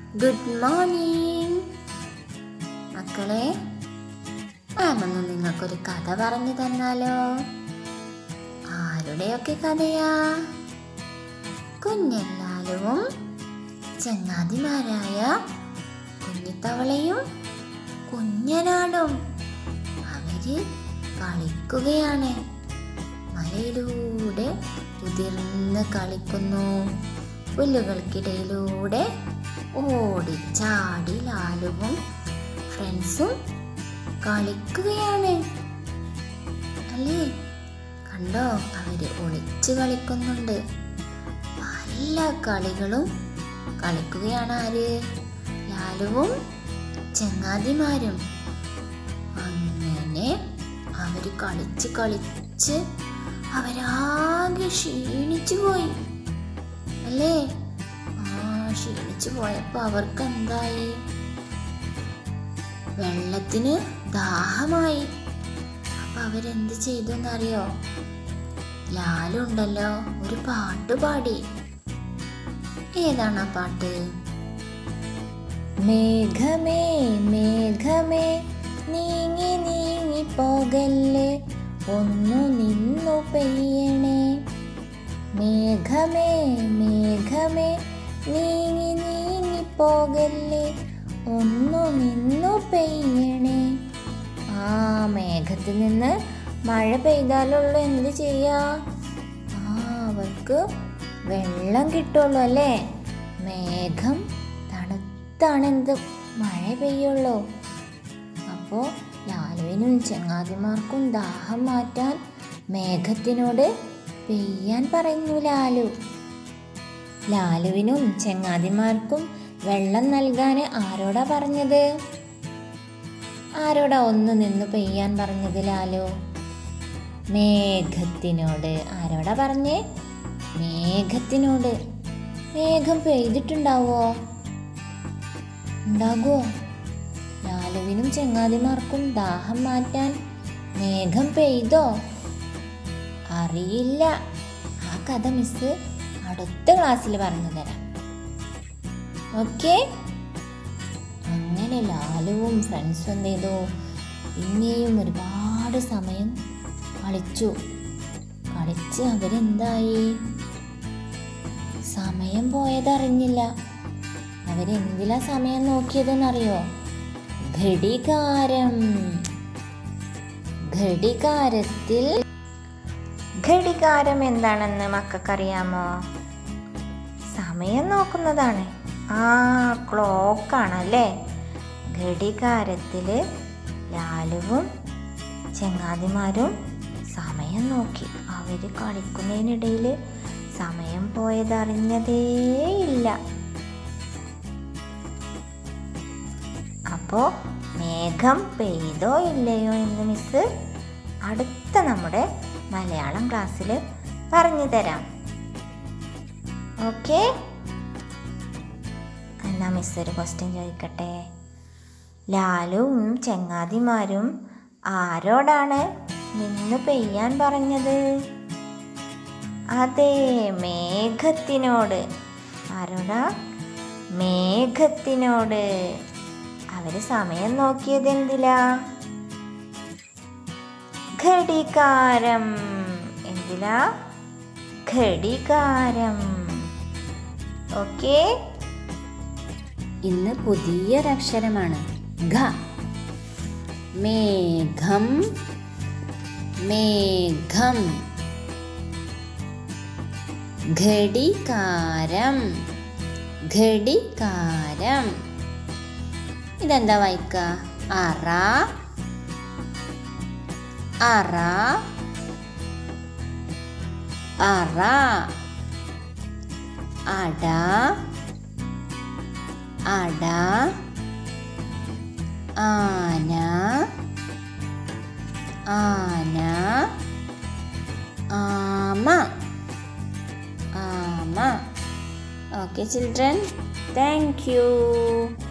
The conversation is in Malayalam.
ഗുഡ് മോർണിംഗ് മക്കളെ മാമൊന്ന് നിങ്ങൾക്കൊരു കഥ പറഞ്ഞു തന്നാലോ ആരുടെയൊക്കെ കഥയാ കുഞ്ഞെല്ലാലുവും ചങ്ങാതിമാരായ കുഞ്ഞിത്തവളയും കുഞ്ഞനാടും അവര് കളിക്കുകയാണ് മലയിലൂടെ ഉതിർന്ന് കളിക്കുന്നു പുല്ലുകൾക്കിടയിലൂടെ ഓടിച്ചാടി ലാലുവും ഫ്രണ്ട്സും കളിക്കുകയാണ് അല്ലേ കണ്ടോ അവര് ഒളിച്ച് കളിക്കുന്നുണ്ട് പല കളികളും കളിക്കുകയാണ് ആര് ലാലുവും ചങ്ങാതിമാരും അങ്ങനെ അവര് കളിച്ച് കളിച്ച് അവരാകെ ക്ഷീണിച്ചു പോയി അല്ലേ ആ ക്ഷീണിച്ചു പോയപ്പോ അവർക്ക് എന്തായി വെള്ളത്തിന് ദാഹമായി അപ്പൊ അവരെന്ത് ചെയ്തു എന്നറിയോ ലാലുണ്ടല്ലോ ഒരു പാട്ട് പാടി ഏതാണ് ആ പാട്ട് മേഘമേ മേഘമേ നീങ്ങി നീങ്ങി പോകല്ലേ ഒന്നു നിന്നു പെയ്യണേ മേഘമേ മേഘമേ നീങ്ങി നീങ്ങി പോകല്ലേ ഒന്നു നിന്നു പെയ്യണേ ആ മേഘത്തിൽ നിന്ന് മഴ പെയ്താലുള്ളൂ എന്ത് ചെയ്യാ ആ അവർക്ക് വെള്ളം കിട്ടുള്ളൂ അല്ലേ മേഘം തണുത്താണ് എന്ത് മഴ പെയ്യുള്ളൂ അപ്പോൾ ലാലുവിനും ചങ്ങാതിമാർക്കും ദാഹം മാറ്റാൻ മേഘത്തിനോട് പെയ്യാൻ പറഞ്ഞു ലാലു ലാലുവിനും ചങ്ങാതിമാർക്കും വെള്ളം നൽകാൻ ആരോടാ പറഞ്ഞത് ആരോടാ ഒന്ന് നിന്ന് പെയ്യാൻ പറഞ്ഞത് ലാലു മേഘത്തിനോട് ആരോടാ പറഞ്ഞേ മേഘത്തിനോട് മേഘം പെയ്തിട്ടുണ്ടാവോ ഉണ്ടാകുമോ ലാലുവിനും ചങ്ങാതിമാർക്കും ദാഹം മാറ്റാൻ മേഘം പെയ്തോ അറിയില്ല ആ കഥ മിസ് അടുത്ത ക്ലാസ്സിൽ പറഞ്ഞു തരാം ഓക്കെ അങ്ങനെ ലാലുവും ഫ്രണ്ട്സും എന്ത് ചെയ്തു പിന്നെയും ഒരുപാട് സമയം കളിച്ചു കളിച്ച് അവരെന്തായി സമയം പോയതറിഞ്ഞില്ല അവരെന്തിലാ സമയം നോക്കിയതെന്നറിയോ ഘടികാരം ഘടികാരത്തിൽ ഘടികാരം എന്താണെന്ന് മക്കൾക്കറിയാമോ സമയം നോക്കുന്നതാണ് ആ ക്ലോക്കാണല്ലേ ഘടികാരത്തിൽ ലാലുവും ചങ്ങാതിമാരും സമയം നോക്കി അവർ കളിക്കുന്നതിനിടയിൽ സമയം പോയതറിഞ്ഞതേയില്ല അപ്പോൾ മേഘം പെയ്തോ ഇല്ലയോ എന്ന് മിസ് അടുത്ത നമ്മുടെ മലയാളം ക്ലാസ്സിൽ പറഞ്ഞു തരാം ഓക്കെ എന്നാ മിസ് ഒരു ക്വസ്റ്റ്യൻ ചോദിക്കട്ടെ ലാലുവും ചങ്ങാതിമാരും ആരോടാണ് നിന്ന് പെയ്യാൻ പറഞ്ഞത് അതെ മേഘത്തിനോട് ആരോടാ മേഘത്തിനോട് അവര് സമയം നോക്കിയത് എന്തിലാ ഘടികാരം എന്തിലാ ഘടികാരം ഓക്കെ ഇന്ന് പുതിയൊരക്ഷരമാണ് ഘ മേഘം മേഘം ഘടികാരം ഘടികാരം ഇതെന്താ വായിക്ക അറ അറ അറ അട അട ആന ആന ആമ ആമ ഓക്കെ ചിൽഡ്രൻ താങ്ക് യു